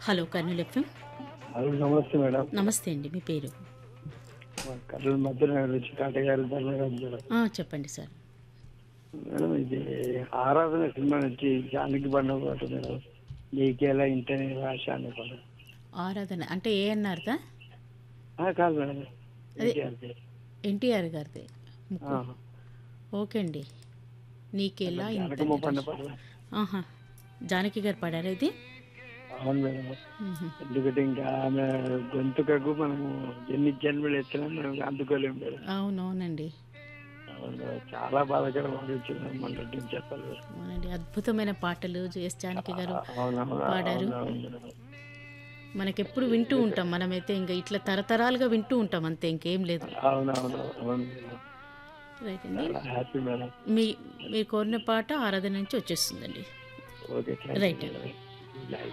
Hello Kurnool FM hello నమస్తే madam నమస్తే అండి మీ పేరు కర్నూలు మధ్య వచ్చి కాటగారి ధర్మరాజు మేడం ఆ, చెప్పండి సార్ మేడం ఇది ఆరాధన సినిమా నుంచి జానకి బండ పాట మేడం నీకేలా ఇంటనే రాశ అనే పాట ఆరాధన అంటే ఏ అన్నారుదా ఆ, కాదు మేడం అదే. NTR. ఎన్టీఆర్ గారిది ఆ, ఓకే అండి నీకెలా ఇంత జానకమ్మ పండ పాట ఆహా జానకి గారు పాడారా ఇది అవును మేడం మ్మ్. ఎందుకంటే ఇంకా ఆమె గొంతుకకు మనము ఎన్ని జన్మలు ఎత్తినా మనం అందుకోలేము మేడం అవునవునండి అవును మేడం. చాలా బాధాకరం అనిపించింది మన చెప్పాలి మేడం. అవునండి అద్భుతమైన పాటలు ఎస్ జానకి గారు అవునవును పాడారు. అవునవును మేడం. మనకెప్పుడు వింటూ ఉంటాం మనమైతే ఇంకా ఇట్లా తరతరాలుగా వింటూ ఉంటాం అంతే ఇంకేం లేదు అవునవును అవును మేడం. రైట్ అండి చాలా హ్యాపీ మేడం మీ మీరు కోరిన పాట ఆరాధన నుంచి వచ్చేస్తుందండి okay thank you right madam. అండి